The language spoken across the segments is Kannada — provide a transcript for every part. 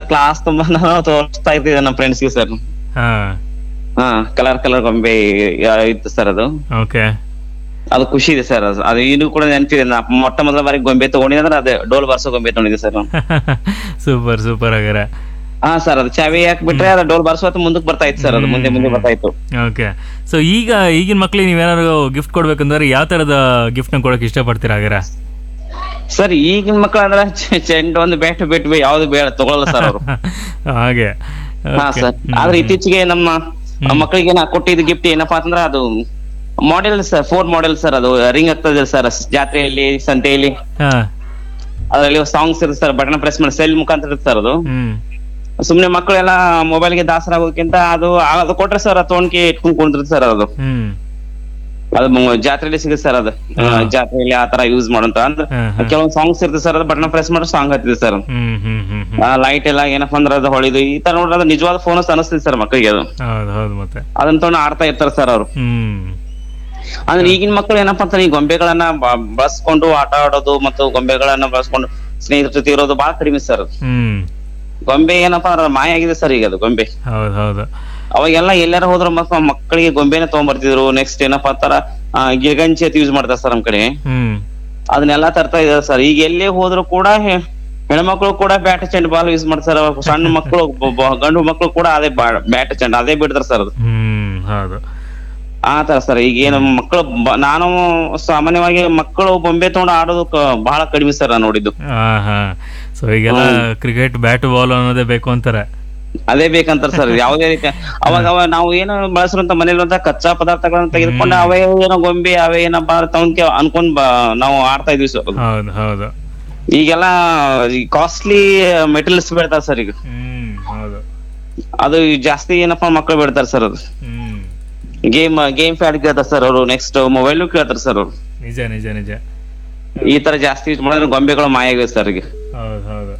ಕ್ಲಾಸ್ ತುಂಬಾ ನಾವು ತೋರಿಸ್ತಾ ಇದ್ದಿದ್ದೆ ನಮ್ಮ ಫ್ರೆಂಡ್ಸ್ಗೆ ಸರ್ ಹಾ ಹಾ ಕಲರ್ ಕಲರ್ ಗೊಂಬೆ ಯಾ- ಇತ್ತು ಸರ್ ಅದು ಓಕೆ ಅದು ಖುಷಿ ಇದೆ ಸರ್ ಅದು ಅದು ಇನ್ನೂ ಕೂಡ ನೆನಪಿದೆ ನಾ ಮೊಟ್ಟ ಮೊದಲ ಬಾರಿ ಗೊಂಬೆ ತಗೊಂಡಿದ್ದೆ ಅಂದ್ರೆ ಅದೇ ಡೋಲ್ ಬಾರ್ಸೋ ಗೊಂಬೆ ತಗೊಂಡಿದ್ದೆ ಸರ್ ಸೂಪರ್ ಸೂಪರ್ ಹಾಗಾರೆ ಹಾ ಸರ್ ಅದು ಚಾವಿ ಹಾಕ್ಬಿಟ್ರೆ ಅದು ಡೋಲ್ ಬಾರ್ಸೋ ಮುಂದಕ್ಕೆ ಬರ್ತಾ ಇತ್ತು ಸರ್ ಅದು ಮುಂದೆ ಮುಂದೆ ಬರ್ತಾ ಇತ್ತು ಓಕೆ ಸೊ ಈಗ ಈಗಿನ ಮಕ್ಳಿಗೆ ನೀವೇನಾದ್ರು ಗಿಫ್ಟ್ ಕೊಡ್ಬೇಕಂದ್ರೆ ಯಾವ ತರದ ಗಿಫ್ಟ್ ನ ಕೊಡಕ್ ಇಷ್ಟಪಡ್ತೀರಾ ಹಾಗಾರೆ ಸರ್ ಈಗಿನ ಮಕ್ಕಳು ಅಂದ್ರೆ ಚೆ- ಚೆಂಡು ಒಂದು ಬ್ಯಾಟ್ ಬಿಟ್ಟು ಯಾವ್ದು ಬೇಡ ತಗೊಳಲ್ಲ ಸರ್ ಅವರು ಹಾಗೆ ಹಾ Okay. ಸರ್ ಆದ್ರೆ ಇತ್ತೀಚೆಗೆ ನಮ್ಮ ಮಕ್ಕಳಿಗೆ ನಾ ಕೊಟ್ಟಿದ್ದ ಗಿಫ್ಟ್ ಏನಪ್ಪಾ ಅಂತಂದ್ರೆ ಅದು model sir four model sir ಅದು ರಿಂಗ್ ಆಗ್ತದೆ ಸರ್ ಜಾತ್ರೆಯಲ್ಲಿ ಸಂತೆಯಲ್ಲಿ ಹಾ ಅದರಲ್ಲಿ ಸಾಂಗ್ಸ್ ಇರುತ್ತೆ ಸರ್ ಬಟನ್ ಪ್ರೆಸ್ ಮಾಡಿ ಸೆಲ್ ಮುಖಾಂತರ ಇರುತ್ತೆ ಸರ್ ಅದು ಹ್ಮ್ ಸುಮ್ನೆ ಮಕ್ಕಳೆಲ್ಲ ಮೊಬೈಲ್ಗೆ ದಾಸರಾಗೋದಕ್ಕಿಂತ ಅದು ಅದು ಕೊಟ್ರೆ ಸರ್ ಅದು ತೊಗೊಂಡ್ಕೆ ಇಟ್ಕೊಂಡ್ ಕುಂತಿರುತ್ತೆ ಸರ್ ಅದು ಹ್ಮ್ ಅದು ಮ- ಜಾತ್ರೆಯಲ್ಲಿ ಸಿಗುತ್ತೆ ಸರ್ ಅದು ಆ, ಜಾತ್ರೆಯಲ್ಲಿ ಆ ತರ ಯೂಸ್ ಮಾಡೋಂತ ಅಂದ್ರೆ ಹಾ, ಹಾ. ಕೆಲವೊಂದು ಸಾಂಗ್ಸ್ ಇರುತ್ತೆ ಸರ್ ಅದು ಬಟನ್ ಪ್ರೆಸ್ ಮಾಡಿ ಸಾಂಗ್ ಹತ್ತಿದೆ ಸರ್ ಹ್ಮ್ ಹ್ಮ್ ಹ್ಮ್ ಹ್ಮ್ ಲೈಟ್ ಎಲ್ಲ ಏನಪ್ಪಾ ಅಂದ್ರೆ ಅದು ಹೊಳಿದು ಈ ತರ ನೋಡ್ರೆ ಅದು ನಿಜವಾದ ಫೋನ್ ಅನಿಸ್ತದೆ ಸರ್ ಮಕ್ಕಳಿಗೆ ಅದು ಹೌದು ಹೌದು ಮತ್ತೆ ಅದನ್ನ ತಗೊಂಡು ಆಡ್ತಾ ಇರ್ತಾರೆ ಸರ್ ಅವರು ಹ್ಮ್ ಅಂದ್ರೆ ಈಗಿನ ಮಕ್ಕಳು ಏನಪ್ಪಾ ಅಂತಾರೆ ಈ ಗೊಂಬೆಗಳನ್ನ ಬ- ಬಳಸ್ಕೊಂಡು ಆಟ ಆಡೋದು ಮತ್ತು ಗೊಂಬೆಗಳನ್ನ ಬಳಸ್ಕೊಂಡು ಸ್ನೇಹಿತರ ಜೊತೆ ಇರೋದು ಬಹಳ ಕಡಿಮೆ ಸರ್ ಹ್ಮ್ ಗೊಂಬೆ ಏನಪ್ಪಾ ಅಂದ್ರೆ ಮಾಯ ಆಗಿದೆ ಸರ್ ಈಗ ಅದು ಗೊಂಬೆ ಹೌದು ಹೌದು ಅವಾಗೆಲ್ಲ ಎಲ್ಲಾರ ಹೋದ್ರ ಮಕ್ಕ ಮಕ್ಕಳಿಗೆ ಗೊಂಬೆನ ತಗೊಂಡ್ಬರ್ತಿದ್ರು ನೆಕ್ಸ್ಟ್ ಏನಪ್ಪಾ ಅಂತಾರ ಆ, ಗಿರ್ಗಂಚಿ ಅಂತ ಯೂಸ್ ಮಾಡ್ತಾರೆ ಸರ್ ನಮ್ ಕಡೆ ಹ್ಮ್ ಅದನ್ನೆಲ್ಲ ತರ್ತಾ ಇದಾರೆ ಸರ್ ಈಗ ಎಲ್ಲೇ ಹೋದ್ರು ಕೂಡ ಹೆ- ಹೆಣ್ಮಕ್ಳು ಕೂಡ ಬ್ಯಾಟ್ ಚೆಂಡ್ ಬಾಲ್ ಯೂಸ್ ಮಾಡ್ತಾರೆ ಸಣ್ಣ ಮಕ್ಕಳು ಬ- ಬ- ಗಂಡು ಮಕ್ಕಳು ಕೂಡ ಅದೇ ಬ್ಯಾಟ್ ಚೆಂಡ್ ಅದೇ ಬಿಡ್ತಾರೆ ಸರ್ ಅದು ಹ್ಮ್ ಹೌದು ಆ ತರ ಸರ್ ಈಗ ಏನು ಮಕ್ಕಳು ಬ- ನಾನು ಸಾಮಾನ್ಯವಾಗಿ ಮಕ್ಕಳು ಬೊಂಬೆ ತಗೊಂಡು ಆಡೋದು ಕ- ಬಹಳ ಕಡಿಮೆ ಸರ್ ನಾನು ನೋಡಿದ್ದು ಹಾ ಹಾ ಸೊ ಈಗೆಲ್ಲ ಕ್ರಿಕೆಟ್ ಬ್ಯಾಟ್ ಬಾಲ್ ಅನ್ನೋದೇ ಬೇಕು ಅಂತಾರೆ ಅದೇ ಬೇಕಂತಾರ ಸರ್ ಯಾವುದೇ ರೀತಿ ಅವಾಗ ಅವ ನಾವು ಏನು ಬಳಸಿರುವಂತ ಮನೇಲಿರುವಂತ ಕಚ್ಚಾ ಪದಾರ್ಥಗಳನ್ನ ತೆಗೆದುಕೊಂಡು ಅವೇ ಏನೋ ಗೊಂಬೆ ಅವೇ ಏನಪ್ಪಾ ತಗೊಂಡ್ಕೆ ಅನ್ಕೊಂಡ್ ಬ- ನಾವು ಆಡ್ತಾ ಇದ್ವಿ ಸರ್ ಹೌದು ಹೌದು ಈಗೆಲ್ಲ ಕಾಸ್ಟ್ಲಿ ಮೆಟೀರಿಯಲ್ಸ್ ಬೀಳ್ತಾರ ಸರ್ ಈಗ ಹ್ಮ್ ಹೌದು ಅದು ಜಾಸ್ತಿ ಏನಪ್ಪಾ ಮಕ್ಕಳು ಬಿಡ್ತಾರೆ ಸರ್ ಅದು ಹ್ಮ್ ಗೇಮ್ ಗೇಮ್ ಪ್ಯಾಡ್ ಕೇಳ್ತಾರೆ ಸರ್ ಅವರು ನೆಕ್ಸ್ಟ್ ಮೊಬೈಲ್ ಕೇಳ್ತಾರೆ ಸರ್ ಅವರು ನಿಜ ನಿಜ ನಿಜ ಈ ತರ ಜಾಸ್ತಿ ಯೂಸ್ ಮಾಡಿದ್ರೆ ಗೊಂಬೆಗಳು ಮಾಯ ಆಗಿವೆ ಸರ್ ಈಗ ಹೌದು ಹೌದು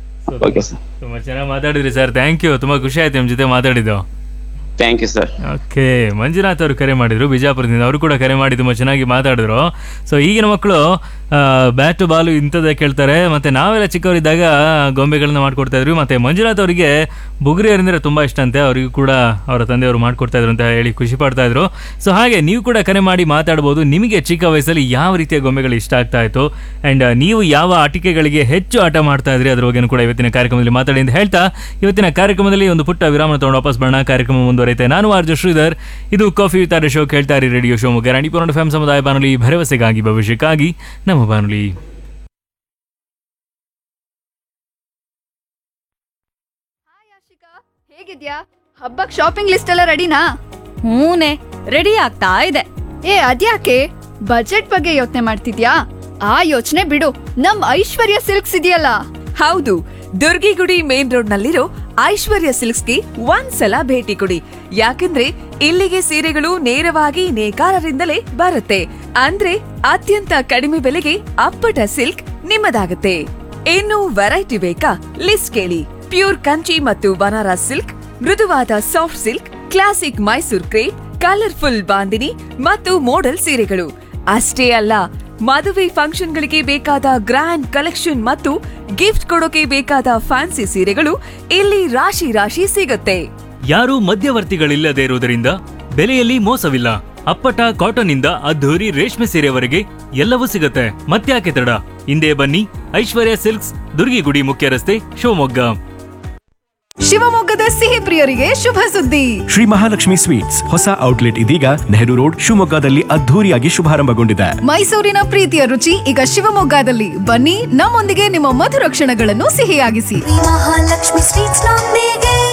ಓಕೆ ಸರ್ ತುಂಬಾ ಚೆನ್ನಾಗಿ ಮಾತಾಡಿದ್ರಿ ಸರ್ ಥ್ಯಾಂಕ್ ಯು ತುಂಬಾ ಖುಷಿ ಆಯ್ತು ನಿಮ್ ಜೊತೆ ಮಾತಾಡಿದ್ದು thank you sir okay Manjunath ಅವರು ಕರೆ ಮಾಡಿದ್ರು ಬಿಜಾಪುರದಿಂದ ಅವರು ಕೂಡ ಕರೆ ಮಾಡಿ ತುಂಬ ಚೆನ್ನಾಗಿ ಮಾತಾಡಿದ್ರು ಸೊ ಈಗಿನ ಮಕ್ಕಳು ಬ್ಯಾಟು ಬಾಲು ಇಂಥದ್ದೇ ಕೇಳ್ತಾರೆ ಮತ್ತೆ ನಾವೆಲ್ಲ ಚಿಕ್ಕವರಿದ್ದಾಗ ಗೊಂಬೆಗಳನ್ನ ಮಾಡ್ಕೊಡ್ತಾ ಇದ್ವಿ ಮತ್ತೆ ಮಂಜುನಾಥ್ ಅವರಿಗೆ ಬುಗುರಿ ಅಂದರೆ ತುಂಬ ಇಷ್ಟ ಅಂತೆ ಅವರಿಗೂ ಕೂಡ ಅವರ ತಂದೆಯವರು ಮಾಡ್ಕೊಡ್ತಾ ಇದ್ರು ಅಂತ ಹೇಳಿ ಖುಷಿ ಪಡ್ತಾ ಇದ್ರು ಸೊ ಹಾಗೆ ನೀವು ಕೂಡ ಕರೆ ಮಾಡಿ ಮಾತಾಡ್ಬೋದು ನಿಮಗೆ ಚಿಕ್ಕ ವಯಸ್ಸಲ್ಲಿ ಯಾವ ರೀತಿಯ ಗೊಂಬೆಗಳು ಇಷ್ಟ ಆಗ್ತಾ ಇತ್ತು ಆ್ಯಂಡ್ ನೀವು ಯಾವ ಆಟಿಕೆಗಳಿಗೆ ಹೆಚ್ಚು ಆಟ ಮಾಡ್ತಾ ಇದ್ರಿ ಅದ್ರ ಬಗ್ಗೆನೂ ಕೂಡ ಇವತ್ತಿನ ಕಾರ್ಯಕ್ರಮದಲ್ಲಿ ಮಾತಾಡಿ ಅಂತ ಹೇಳ್ತಾ ಇವತ್ತಿನ ಕಾರ್ಯಕ್ರಮದಲ್ಲಿ ಒಂದು ಪುಟ್ಟ ವಿರಾಮ ತಗೊಂಡು ವಾಪಸ್ ಬರೋಣ ಕಾರ್ಯಕ್ರಮ ಮುಂದುವರಿಯುತ್ತೆ ನಾನು ಆರ್ಜ ಶ್ರೀಧರ್ ಇದು ಕಾಫಿ ವಿತಾರ ಶೋ ಕೇಳ್ತಾ ಇರಿ ರೇಡಿಯೋ ಶೋ ಮುಖ್ಯ ರಾಣಿಪುರ ಎಫ್ ಸಮುದಾಯ ಬಾನುಲಿ ಭರವಸೆಗಾಗಿ ಭವಿಷ್ಯಕ್ಕಾಗಿ ನಮ್ಮ ಬಾನುಲಿ ಹಾಯ್ ಆಶಿಕಾ ಹೇಗಿದ್ಯಾ ಹಬ್ಬಕ್ ಶಾಪಿಂಗ್ ಲಿಸ್ಟ್ ಎಲ್ಲ ರೆಡಿನಾ ಹೂನೆ ರೆಡಿ ಆಗ್ತಾ ಇದೆ ಏ ಅದ್ಯಾಕೆ ಬಜೆಟ್ ಬಗ್ಗೆ ಯೋಚನೆ ಮಾಡ್ತಿದ್ಯಾ ಆ ಯೋಚನೆ ಬಿಡು ನಮ್ ಐಶ್ವರ್ಯ ಸಿಲ್ಕ್ಸ್ ಇದೆಯಲ್ಲ ಹೌದು ದುರ್ಗಿಗುಡಿ ಮೇನ್ ರೋಡ್ ನಲ್ಲಿರೋ ಐಶ್ವರ್ಯ ಸಿಲ್ಕ್ಸ್ಗೆ ಒಂದ್ಸಲ ಭೇಟಿ ಕೊಡಿ ಯಾಕಂದ್ರೆ ಇಲ್ಲಿಗೆ ಸೀರೆಗಳು ನೇರವಾಗಿ ನೇಕಾರರಿಂದಲೇ ಬರುತ್ತೆ ಅಂದ್ರೆ ಅತ್ಯಂತ ಕಡಿಮೆ ಬೆಲೆಗೆ ಅಪ್ಪಟ ಸಿಲ್ಕ್ ನಿಮ್ಮದಾಗುತ್ತೆ ಇನ್ನು ವೆರೈಟಿ ಬೇಕಾ ಲಿಸ್ಟ್ ಕೇಳಿ ಪ್ಯೂರ್ ಕಂಚಿ ಮತ್ತು ಬನಾರಸ್ ಸಿಲ್ಕ್ ಮೃದುವಾದ soft silk classic Mysore crepe colourful bandhani ಮತ್ತು ಮೋಡಲ್ ಸೀರೆಗಳು ಅಷ್ಟೇ ಅಲ್ಲ ಮದುವೆ ಫಂಕ್ಷನ್ಗಳಿಗೆ ಬೇಕಾದ ಗ್ರ್ಯಾಂಡ್ ಕಲೆಕ್ಷನ್ ಮತ್ತು ಗಿಫ್ಟ್ ಕೊಡೋಕೆ ಬೇಕಾದ ಫ್ಯಾನ್ಸಿ ಸೀರೆಗಳು ಇಲ್ಲಿ ರಾಶಿ ರಾಶಿ ಸಿಗುತ್ತೆ ಯಾರೂ ಮಧ್ಯವರ್ತಿಗಳಿಲ್ಲದೆ ಇರುವುದರಿಂದ ಬೆಲೆಯಲ್ಲಿ ಮೋಸವಿಲ್ಲ ಅಪ್ಪಟ ಕಾಟನ್ ಇಂದ ಅದ್ಧೂರಿ ರೇಷ್ಮೆ ಸೀರೆವರೆಗೆ ಎಲ್ಲವೂ ಸಿಗುತ್ತೆ ಮತ್ತ್ಯಾಕೆ ತಡ ಹಿಂದೆ ಬನ್ನಿ ಐಶ್ವರ್ಯ ಸಿಲ್ಕ್ಸ್ ದುರ್ಗಿಗುಡಿ ಮುಖ್ಯ ರಸ್ತೆ ಶಿವಮೊಗ್ಗ ಶಿವಮೊಗ್ಗದ ಸಿಹಿ ಪ್ರಿಯರಿಗೆ ಶುಭ ಸುದ್ದಿ ಶ್ರೀ ಮಹಾಲಕ್ಷ್ಮಿ ಸ್ವೀಟ್ಸ್ ಹೊಸ ಔಟ್ಲೆಟ್ ಇದೀಗ ನೆಹರು ರೋಡ್ ಶಿವಮೊಗ್ಗದಲ್ಲಿ ಅದ್ಧೂರಿಯಾಗಿ ಶುಭಾರಂಭಗೊಂಡಿದೆ ಮೈಸೂರಿನ ಪ್ರೀತಿಯ ರುಚಿ ಈಗ ಶಿವಮೊಗ್ಗದಲ್ಲಿ ಬನ್ನಿ ನಮ್ಮೊಂದಿಗೆ ನಿಮ್ಮ ಮಧುರ ಕ್ಷಣಗಳನ್ನು ಸಿಹಿಯಾಗಿಸಿ ಮಹಾಲಕ್ಷ್ಮಿ ಸ್ವೀಟ್ಸ್ ನೊಂದಿಗೆ